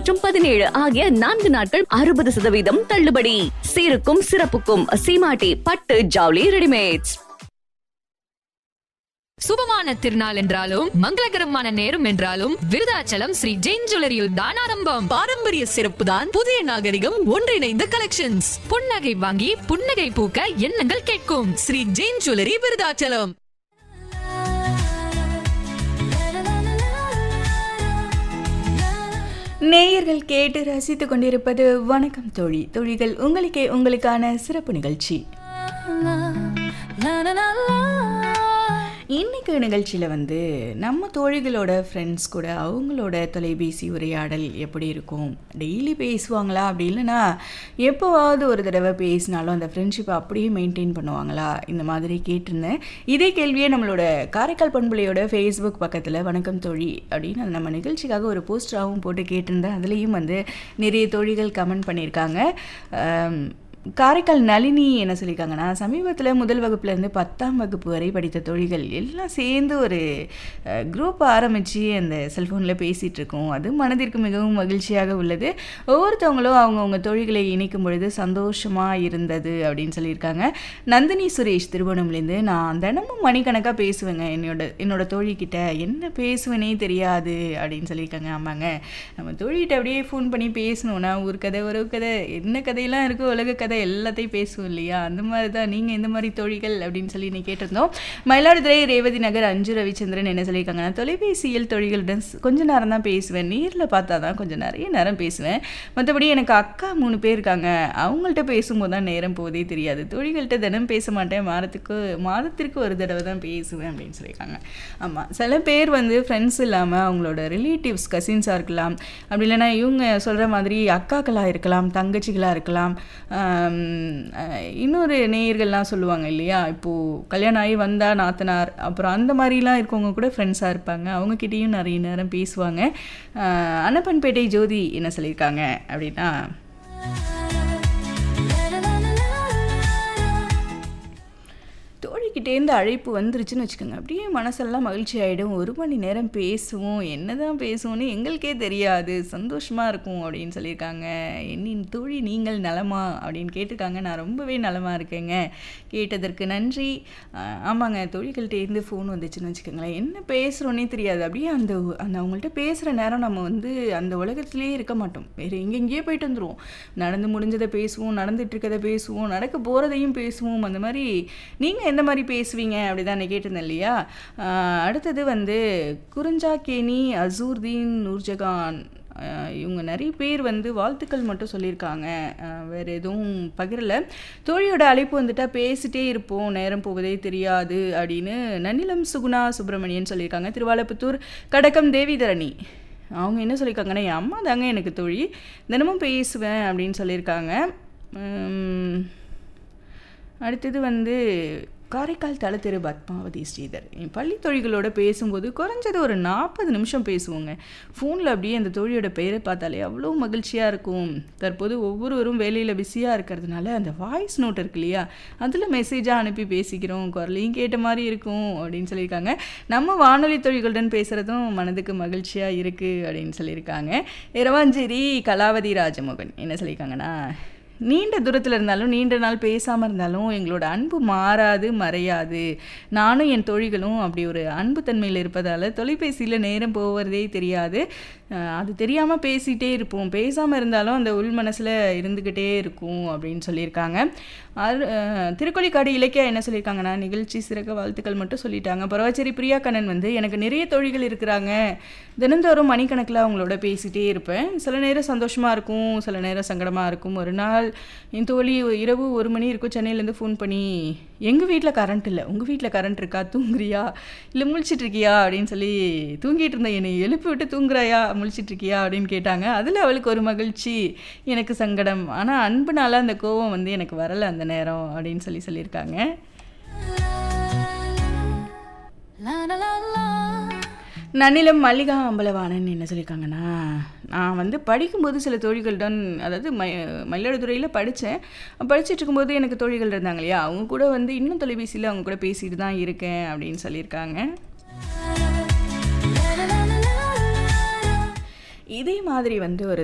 மற்றும் பதினேழு ஆகிய நான்கு நாட்கள் அறுபது சதவீதம் தள்ளுபடி சீருக்கும் சிறப்புக்கும் சீமாட்டி பட்டு ஜவுளி ரெடிமேட்ஸ் சுபமான திருநாள் என்றாலும் மங்களகரமான நேரம் என்றாலும் விருதாச்சலம் ஸ்ரீ ஜெயின் ஜுவல்லரியில் தான் ஆரம்பம் பாரம்பரிய சிறப்பு தான் புதிய நாகரிகம் ஒன்றிணைந்த கலெக்ஷன்ஸ் புன்னகை வாங்கி புன்னகை பூக்க எண்ணங்கள் கேட்கும் ஸ்ரீ ஜெயின் ஜுவல்லரி விருதாச்சலம் நேயர்கள் கேட்டு ரசித்துக் கொண்டிருப்பது வணக்கம் தோழி தோழிகள் உங்களுக்கே உங்களுக்கான சிறப்பு நிகழ்ச்சி இன்னைக்கு நிகழ்ச்சியில் வந்து நம்ம தோழிகளோட ஃப்ரெண்ட்ஸ் கூட அவங்களோட தொலைபேசி உரையாடல் எப்படி இருக்கும் டெய்லி பேசுவாங்களா அப்படி இல்லைன்னா எப்போவாவது ஒரு தடவை பேசினாலும் அந்த ஃப்ரெண்ட்ஷிப்பை அப்படியே மெயின்டைன் பண்ணுவாங்களா இந்த மாதிரி கேட்டிருந்தேன் இதே கேள்வியே நம்மளோட காரைக்கால் பண்புலையோட ஃபேஸ்புக் பக்கத்தில் வணக்கம் தோழி அப்படின்னு அது நம்ம நிகழ்ச்சிக்காக ஒரு போஸ்டராகவும் போட்டு கேட்டிருந்தேன் அதுலேயும் வந்து நிறைய தோழிகள் கமெண்ட் பண்ணியிருக்காங்க ஆம், காரைக்கால் நளினி என்ன சொல்லியிருக்காங்கன்னா சமீபத்தில் முதல் வகுப்புலேருந்து பத்தாம் வகுப்பு வரை படித்த தோழிகள் எல்லாம் சேர்ந்து ஒரு குரூப் ஆரம்பித்து அந்த செல்ஃபோனில் பேசிகிட்டு இருக்கோம் அது மனதிற்கு மிகவும் மகிழ்ச்சியாக உள்ளது ஒவ்வொருத்தவங்களும் அவங்கவுங்க தோழிகளை இணைக்கும் பொழுது சந்தோஷமாக இருந்தது அப்படின்னு சொல்லியிருக்காங்க நந்தினி சுரேஷ் திருவண்ணாமலேருந்து நான் தினமும் மணிக்கணக்காக பேசுவேங்க என்னோட என்னோட தோழிக்கிட்ட என்ன பேசுவேனே தெரியாது அப்படின்னு சொல்லியிருக்காங்க ஆமாங்க நம்ம தோழிகிட்ட அப்படியே ஃபோன் பண்ணி பேசணும்னா ஒரு கதை ஒரு கதை என்ன கதையெல்லாம் இருக்கோ உலக கதை எல்லாத்தையும் பேசுவோம் இல்லையா அந்த மாதிரி தான் நீங்கள் எந்த மாதிரி தோழிகள் அப்படின்னு சொல்லி நீ கேட்டிருந்தோம் மயிலாடுதுறை ரேவதி நகர் அஞ்சு ரவிச்சந்திரன் என்ன சொல்லியிருக்காங்கன்னா தொலைபேசியில் தோழிகளுடன் ஸ்- கொஞ்ச நேரம் தான் பேசுவேன் நேரில் பார்த்தா தான் கொஞ்சம் நிறைய நேரம் பேசுவேன் மற்றபடி எனக்கு அக்கா மூணு பேர் இருக்காங்க அவங்கள்ட்ட பேசும்போது தான் நேரம் போதே தெரியாது தோழிகள்கிட்ட தினம் பேச மாட்டேன் மாதத்துக்கு மாதத்திற்கு ஒரு தடவை தான் பேசுவேன் அப்படின்னு சொல்லியிருக்காங்க ஆமாம் சில பேர் வந்து ஃப்ரெண்ட்ஸ் இல்லாமல் அவங்களோட ரிலேட்டிவ்ஸ் கசின்ஸாக இருக்கலாம் அப்படி இல்லைன்னா இவங்க சொல்கிற மாதிரி அக்காக்களாக இருக்கலாம் தங்கச்சிகளாக இருக்கலாம் ஆம், அஹ், இன்னொரு நேயர்கள்லாம் சொல்லுவாங்க இல்லையா இப்போது கல்யாணம் ஆகி வந்தா நாத்தனார் அப்புறம் அந்த மாதிரிலாம் இருக்கவங்க கூட ஃப்ரெண்ட்ஸாக இருப்பாங்க அவங்கக்கிட்டேயும் நிறைய நேரம் பேசுவாங்க ஆஹ், அன்னப்பன்பேட்டை ஜோதி என்ன சொல்லியிருக்காங்க அப்படின்னா தோழிக்கிட்டேருந்து அழைப்பு வந்துருச்சுன்னு வச்சுக்கோங்க அப்படியே மனசெல்லாம் மகிழ்ச்சி ஆகிடும் ஒரு மணி நேரம் பேசுவோம் என்னதான் பேசுவோம்னு எங்களுக்கே தெரியாது சந்தோஷமாக இருக்கும் அப்படின்னு சொல்லியிருக்காங்க என்னின் தோழி நீங்கள் நலமா அப்படின்னு கேட்டிருக்காங்க நான் ரொம்பவே நலமாக இருக்கேங்க கேட்டதற்கு நன்றி ஆஹ் ஆமாங்க தோழிகள்கிட்டேருந்து ஃபோன் வந்துச்சுன்னு வச்சுக்கோங்களேன் என்ன பேசுகிறோன்னே தெரியாது அப்படியே அந்த அந்த அவங்கள்ட்ட பேசுகிற நேரம் நம்ம வந்து அந்த உலகத்திலே இருக்க மாட்டோம் வேறு எங்கெங்கேயோ போயிட்டு வந்துடுவோம் நடந்து முடிஞ்சதை பேசுவோம் நடந்துட்டு இருக்கதை பேசுவோம் நடக்க போகிறதையும் பேசுவோம் அந்த மாதிரி நீங்கள் எந்த மாதிரி பேசுவீங்க அப்படி தான் கேட்டிருந்தேன் இல்லையா ஆஹ் அடுத்தது வந்து குறிஞ்சாக்கேணி அசூர்தீன் நூர்ஜகான் ஆஹ் இவங்க நிறைய பேர் வந்து வாழ்த்துக்கள் மட்டும் சொல்லியிருக்காங்க ஆஹ் வேற எதுவும் பகிரல தோழியோட அழைப்பு வந்துட்டா பேசிட்டே இருப்போம் நேரம் போவதே தெரியாது அப்படின்னு நன்னிலம் சுகுணா சுப்பிரமணியன் சொல்லியிருக்காங்க திருவாலப்புத்தூர் கடக்கம் தேவிதரணி அவங்க என்ன சொல்லியிருக்காங்கன்னா என் அம்மா தாங்க எனக்கு தோழி தினமும் பேசுவேன் அப்படின்னு சொல்லியிருக்காங்க உம், அடுத்தது வந்து காரைக்கால் தலத்திரு பத்மாவதி ஸ்ரீதர் என் பள்ளி தோழிகளோட பேசும்போது குறைஞ்சது ஒரு நாற்பது நிமிஷம் பேசுவோங்க ஃபோனில் அப்படியே அந்த தோழியோட பெயரை பார்த்தாலே அவ்வளோ மகிழ்ச்சியாக இருக்கும் தற்போது ஒவ்வொருவரும் வேலையில் பிஸியாக இருக்கிறதுனால அந்த வாய்ஸ் நோட் இருக்கு இல்லையா அதில் மெசேஜாக அனுப்பி பேசிக்கிறோம் குரலையும் கேட்ட மாதிரி இருக்கும் அப்படின்னு சொல்லியிருக்காங்க நம்ம வானொலி தோழிகளுடன் பேசுகிறதும் மனதுக்கு மகிழ்ச்சியாக இருக்குது அப்படின்னு சொல்லியிருக்காங்க இரவாஞ்சேரி கலாவதி ராஜமோகன் என்ன சொல்லியிருக்காங்கன்னா நீண்ட தூரத்தில் இருந்தாலும் நீண்ட நாள் பேசாமல் இருந்தாலும் எங்களோட அன்பு மாறாது மறையாது நானும் என் தோழிகளும் அப்படி ஒரு அன்பு தன்மையில் இருப்பதால் தொலைபேசியில் நேரம் போவதே தெரியாது அஹ் அது தெரியாமல் பேசிகிட்டே இருப்போம் பேசாமல் இருந்தாலும் அந்த உள் மனசில் இருந்துக்கிட்டே இருக்கும் அப்படின்னு சொல்லியிருக்காங்க அரு அஹ் திருக்கொள்ளிக்காடு இலக்கியா என்ன சொல்லியிருக்காங்கன்னா நிகழ்ச்சி சிறக்க வாழ்த்துக்கள் மட்டும் சொல்லிட்டாங்க பரவாச்சேரி பிரியா கண்ணன் வந்து எனக்கு நிறைய தோழிகள் இருக்கிறாங்க தினந்தோறும் மணிக்கணக்கில் அவங்களோட பேசிகிட்டே இருப்பேன் சில நேரம் சந்தோஷமாக இருக்கும் சில நேரம் சங்கடமாக இருக்கும் ஒரு நாள் என் தோழி இரவு ஒரு மணி இருக்கும் சென்னையிலேருந்து ஃபோன் பண்ணி எங்கள் வீட்டில் கரண்ட் இல்லை உங்கள் வீட்டில் கரண்ட் இருக்கா தூங்குறியா இல்லை முழிச்சிட்டு இருக்கியா அப்படின்னு சொல்லி தூங்கிட்டு இருந்தேன் என்னை எழுப்பி விட்டு தூங்குறாயா முழிச்சிட்டு இருக்கியா அப்படின்னு கேட்டாங்க அதில் அவளுக்கு ஒரு மகிழ்ச்சி எனக்கு சங்கடம் ஆனால் அன்புனால அந்த கோவம் வந்து எனக்கு வரலை அந்த நேரம் அப்படின்னு சொல்லி சொல்லியிருக்காங்க நன்னிலம் மல்லிகா அம்பலவாணன் என்ன சொல்லியிருக்காங்கன்னா நான் வந்து படிக்கும்போது சில தோழிகளுடன் அதாவது ம மயிலாடுதுறையில் படித்தேன் படிச்சுட்டு இருக்கும்போது எனக்கு தோழிகள் இருந்தாங்க இல்லையா அவங்க கூட வந்து இன்னும் தொலைபேசியில் அவங்க கூட பேசிட்டு தான் இருக்கேன் அப்படின்னு சொல்லியிருக்காங்க இதே மாதிரி வந்து ஒரு